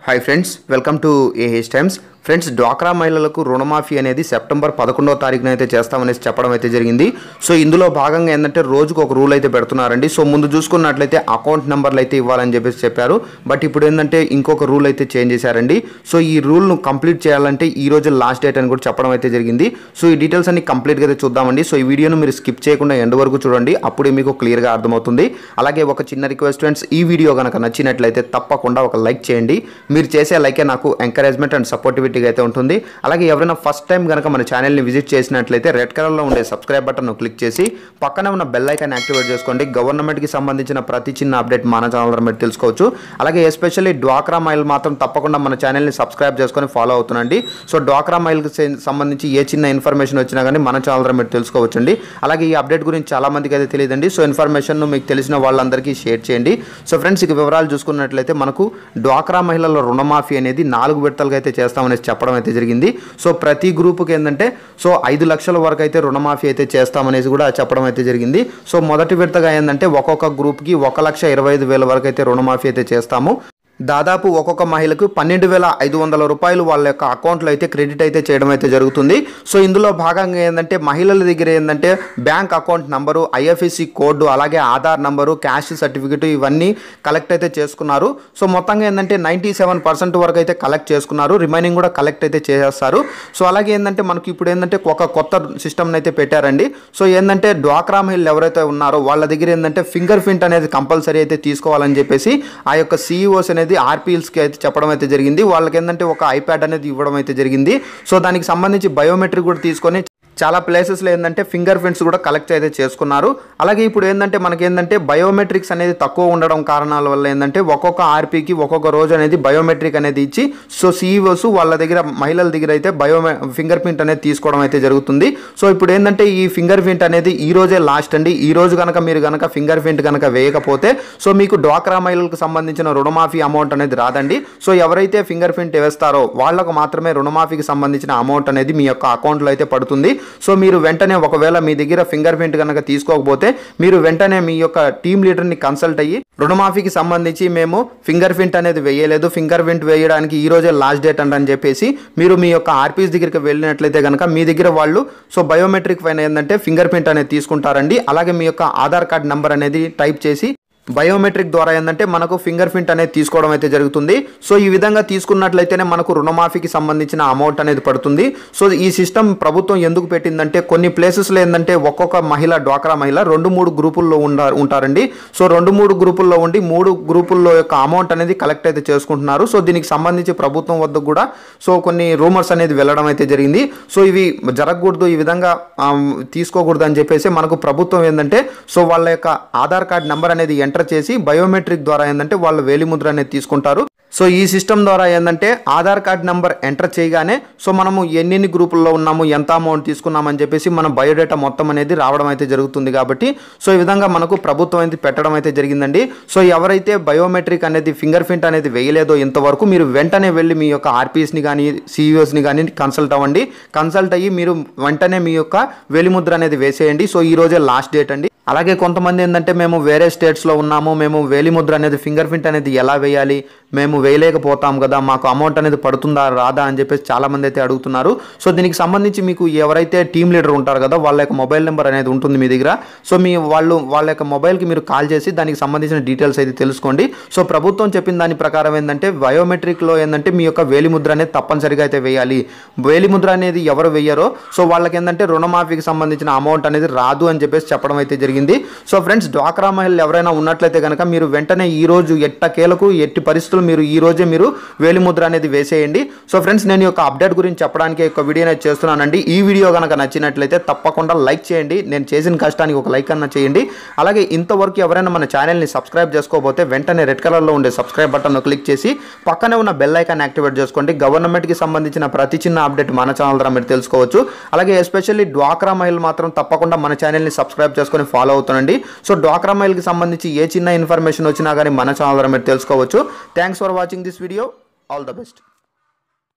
hi friends welcome to AH times friends డ్వాక్రా మహిళలకు రుణమాఫీ అనేది సెప్టెంబర్ పదకొండవ తారీఖున అయితే చేస్తామనేసి చెప్పడం అయితే జరిగింది సో ఇందులో భాగంగా ఏంటంటే రోజుకు ఒక రూల్ అయితే పెడుతున్నారండి సో ముందు చూసుకున్నట్లయితే అకౌంట్ నెంబర్లు అయితే ఇవ్వాలని చెప్పేసి చెప్పారు బట్ ఇప్పుడు ఏంటంటే ఇంకొక రూల్ అయితే చేంజ్ చేశారండి సో ఈ రూల్ను కంప్లీట్ చేయాలంటే ఈ రోజు లాస్ట్ డేట్ అని కూడా చెప్పడం అయితే జరిగింది సో ఈ డీటెయిల్స్ అన్ని కంప్లీట్గా అయితే చూద్దామండి సో ఈ వీడియోను మీరు స్కిప్ చేయకుండా ఎండ్ వరకు చూడండి అప్పుడే మీకు క్లియర్గా అర్థమవుతుంది అలాగే ఒక చిన్న రిక్వెస్ట్ ఫ్రెండ్స్ ఈ వీడియో కనుక నచ్చినట్లయితే తప్పకుండా ఒక లైక్ చేయండి మీరు చేసే లైకే నాకు ఎంకరేజ్మెంట్ అండ్ సపోర్టివిటీగా అయితే ఉంటుంది అలాగే ఎవరైనా ఫస్ట్ టైం కనుక మన ఛానల్ని విజిట్ చేసినట్లయితే రెడ్ కలర్లో ఉండే సబ్స్క్రైబ్ బటన్ను క్లిక్ చేసి పక్కనే ఉన్న బెల్ ఐకాన్ యాక్టివేట్ చేసుకోండి గవర్నమెంట్కి సంబంధించిన ప్రతి చిన్న అప్డేట్ మన ఛానల్ ద్వారా మీరు తెలుసుకోవచ్చు అలాగే ఎస్పెషల్లీ డ్వాక్రా మైల్ మాత్రం తప్పకుండా మన ఛానల్ని సబ్స్క్రైబ్ చేసుకొని ఫాలో అవుతుండండి సో డ్వాక్రా మైల్కి సంబంధించి ఏ చిన్న ఇన్ఫర్మేషన్ వచ్చినా కానీ మన ఛానల్ ద్వారా మీరు తెలుసుకోవచ్చండి అలాగే ఈ అప్డేట్ గురించి చాలా మందికి అయితే తెలియదండి సో ఇన్ఫర్మేషన్ మీకు తెలిసిన వాళ్ళందరికీ షేర్ చేయండి సో ఫ్రెండ్స్ ఇక వివరాలు చూసుకున్నట్లయితే మనకు డ్వాక్రా మహిళల రుణమాఫీ అనేది నాలుగు విడతలుగా అయితే చేస్తామనేసి చెప్పడం అయితే జరిగింది సో ప్రతి గ్రూపుకి ఏంటంటే సో ఐదు లక్షల వరకు అయితే రుణమాఫీ అయితే చేస్తామనేసి కూడా చెప్పడం అయితే జరిగింది సో మొదటి విడతగా ఏంటంటే ఒక్కొక్క గ్రూప్కి ఒక లక్ష ఇరవై ఐదు వేల వరకు అయితే రుణమాఫీ అయితే చేస్తాము దాదాపు ఒక్కొక్క మహిళకు పన్నెండు వేల ఐదు వందల రూపాయలు వాళ్ళ యొక్క అకౌంట్లో అయితే క్రెడిట్ అయితే చేయడం అయితే జరుగుతుంది సో ఇందులో భాగంగా ఏంటంటే మహిళల దగ్గర ఏంటంటే bank account number IFSC code అలాగే ఆధార్ నంబరు క్యాష్ సర్టిఫికెట్ ఇవన్నీ కలెక్ట్ అయితే చేసుకున్నారు సో మొత్తంగా ఏంటంటే నైంటీ సెవెన్ పర్సెంట్ వరకు అయితే కలెక్ట్ చేసుకున్నారు రిమైనింగ్ కూడా కలెక్ట్ అయితే చేసేస్తారు సో అలాగే ఏంటంటే మనకి ఇప్పుడు ఏంటంటే ఒక కొత్త సిస్టమ్ని అయితే పెట్టారండి సో ఏంటంటే డ్వాక్రా మహిళలు ఎవరైతే ఉన్నారో వాళ్ళ దగ్గర ఏంటంటే ఫింగర్ ప్రింట్ అనేది కంపల్సరీ అయితే తీసుకోవాలని చెప్పేసి ఆ యొక్క సిఇఓస్ అనేది ఆర్పీఎల్స్కి అయితే చెప్పడం అయితే జరిగింది వాళ్ళకి ఏంటంటే ఒక ఐప్యాడ్ అనేది ఇవ్వడం అయితే జరిగింది సో దానికి సంబంధించి బయోమెట్రిక్ కూడా తీసుకొని చాలా ప్లేసెస్లో ఏంటంటే ఫింగర్ ప్రింట్స్ కూడా కలెక్ట్ అయితే చేసుకున్నారు అలాగే ఇప్పుడు ఏంటంటే మనకి ఏంటంటే బయోమెట్రిక్స్ అనేది తక్కువ ఉండడం కారణాల వల్ల ఏంటంటే ఒక్కొక్క ఆర్పీకి ఒక్కొక్క రోజు అనేది బయోమెట్రిక్ అనేది ఇచ్చి సో సీఈఓస్ వాళ్ళ దగ్గర మహిళల దగ్గర అయితే బయో ఫింగర్ ప్రింట్ అనేది తీసుకోవడం అయితే జరుగుతుంది సో ఇప్పుడు ఏంటంటే ఈ ఫింగర్ ప్రింట్ అనేది ఈ రోజే లాస్ట్ అండి ఈ రోజు కనుక మీరు కనుక ఫింగర్ ప్రింట్ కనుక వేయకపోతే సో మీకు డ్వాక్రా మహిళలకు సంబంధించిన రుణమాఫీ అమౌంట్ అనేది రాదండి సో ఎవరైతే ఫింగర్ ప్రింట్ వేస్తారో వాళ్ళకు మాత్రమే రుణమాఫీకి సంబంధించిన అమౌంట్ అనేది మీ యొక్క అకౌంట్లో అయితే పడుతుంది సో మీరు వెంటనే ఒకవేళ మీ దగ్గర ఫింగర్ ప్రింట్ కనుక తీసుకోకపోతే మీరు వెంటనే మీ యొక్క టీమ్ లీడర్ని కన్సల్ట్ అయ్యి రుణమాఫీకి సంబంధించి మేము ఫింగర్ ప్రింట్ అనేది వేయలేదు ఫింగర్ ప్రింట్ వేయడానికి ఈ రోజే లాస్ట్ డేట్ అంటని చెప్పేసి మీరు మీ యొక్క ఆర్పీస్ దగ్గరికి వెళ్ళినట్లయితే కనుక మీ దగ్గర వాళ్ళు సో బయోమెట్రిక్ పైన ఏంటంటే ఫింగర్ ప్రింట్ అనేది తీసుకుంటారండి అలాగే మీ యొక్క ఆధార్ కార్డ్ నెంబర్ అనేది టైప్ చేసి బయోమెట్రిక్ ద్వారా ఏంటంటే మనకు ఫింగర్ ప్రింట్ అనేది తీసుకోవడం అయితే జరుగుతుంది సో ఈ విధంగా తీసుకున్నట్లయితేనే మనకు రుణమాఫీకి సంబంధించిన అమౌంట్ అనేది పడుతుంది సో ఈ సిస్టమ్ ప్రభుత్వం ఎందుకు పెట్టిందంటే కొన్ని ప్లేసెస్లో ఏంటంటే ఒక్కొక్క మహిళ డ్వాక్రా మహిళ రెండు మూడు గ్రూపుల్లో ఉండ ఉంటారండి సో రెండు మూడు గ్రూపుల్లో ఉండి మూడు గ్రూపుల్లో యొక్క అమౌంట్ అనేది కలెక్ట్ అయితే చేసుకుంటున్నారు సో దీనికి సంబంధించి ప్రభుత్వం వద్ద కూడా సో కొన్ని రూమర్స్ అనేది వెళ్ళడం అయితే జరిగింది సో ఇవి జరగకూడదు ఈ విధంగా తీసుకోకూడదు అని చెప్పేసి మనకు ప్రభుత్వం ఏంటంటే సో వాళ్ళ యొక్క ఆధార్ కార్డ్ నెంబర్ అనేది ఎంటర్ చేసి బయోమెట్రిక్ ద్వారా ఏంటంటే వాళ్ళు వేలిముద్ర అనేది తీసుకుంటారు సో ఈ సిస్టమ్ ద్వారా ఏంటంటే ఆధార్ కార్డ్ నెంబర్ ఎంటర్ చేయగానే సో మనము ఎన్నెన్ని గ్రూపుల్లో ఉన్నాము ఎంత అమౌంట్ తీసుకున్నామని చెప్పేసి మన బయోడేటా మొత్తం అనేది రావడం అయితే జరుగుతుంది కాబట్టి సో ఈ విధంగా మనకు ప్రభుత్వం అనేది పెట్టడం అయితే జరిగిందండి సో ఎవరైతే బయోమెట్రిక్ అనేది ఫింగర్ ప్రింట్ అనేది వేయలేదో ఇంతవరకు మీరు వెంటనే వెళ్ళి మీ యొక్క ఆర్పీఎస్ని కానీ సిఇఓస్ని కానీ కన్సల్ట్ అవ్వండి కన్సల్ట్ అయ్యి మీరు వెంటనే మీ యొక్క వేలిముద్ర అనేది వేసేయండి సో ఈ రోజే లాస్ట్ డేట్ అండి అలాగే కొంతమంది ఏంటంటే మేము వేరే స్టేట్స్లో ఉన్నాము మేము వేలిముద్ర అనేది ఫింగర్ ప్రింట్ అనేది ఎలా వేయాలి మేము వేయలేకపోతాం కదా మాకు అమౌంట్ అనేది పడుతుందా రాదా అని చెప్పేసి చాలామంది అయితే అడుగుతున్నారు సో దీనికి సంబంధించి మీకు ఎవరైతే టీమ్ లీడర్ ఉంటారు కదా వాళ్ళ యొక్క మొబైల్ నెంబర్ అనేది ఉంటుంది మీ దగ్గర సో మీ వాళ్ళు వాళ్ళ యొక్క మొబైల్కి మీరు కాల్ చేసి దానికి సంబంధించిన డీటెయిల్స్ అయితే తెలుసుకోండి సో ప్రభుత్వం చెప్పిన దాని ప్రకారం ఏంటంటే బయోమెట్రిక్లో ఏంటంటే మీ యొక్క వేలిముద్ర అనేది తప్పనిసరిగా అయితే వేయాలి వేలిముద్ర అనేది ఎవరు వేయరో సో వాళ్ళకి ఏంటంటే రుణమాఫీకి సంబంధించిన అమౌంట్ అనేది రాదు అని చెప్పేసి చెప్పడం అయితే జరిగింది సో ఫ్రెండ్స్ డ్వాక్రా మహిళలు ఎవరైనా ఉన్నట్లయితే కనుక మీరు వెంటనే ఈ రోజు ఎట్టకేలకు ఎట్టి పరిస్థితులు మీరు ఈ రోజే మీరు వేలిముద్ర అనేది వేసేయండి సో ఫ్రెండ్స్ నేను ఈ యొక్క అప్డేట్ గురించి చెప్పడానికి ఒక వీడియో అనేది చేస్తున్నానండి ఈ వీడియో కనుక నచ్చినట్లయితే తప్పకుండా లైక్ చేయండి నేను చేసిన కష్టానికి ఒక లైక్ అన్న చేయండి అలాగే ఇంతవరకు ఎవరైనా మన ఛానల్ని సబ్స్క్రైబ్ చేసుకోకపోతే వెంటనే రెడ్ కలర్లో ఉండే సబ్స్క్రైబ్ బటన్ క్లిక్ చేసి పక్కనే ఉన్న బెల్ ఐకాన్ యాక్టివేట్ చేసుకోండి గవర్నమెంట్కి సంబంధించిన ప్రతి చిన్న అప్డేట్ మన ఛానల్ ద్వారా మీరు తెలుసుకోవచ్చు అలాగే ఎస్పెషల్లీ డ్వాక్రా మహిళలు మాత్రం తప్పకుండా మన ఛానల్ని సబ్స్క్రైబ్ చేసుకొని ఫాలో అవుతానండి సో డ్వాక్రా మహిళకి సంబంధించి ఏ చిన్న ఇన్ఫర్మేషన్ వచ్చినా కానీ మన ఛానల్ ద్వారా మీరు తెలుసుకోవచ్చు thanks for watching this video all the best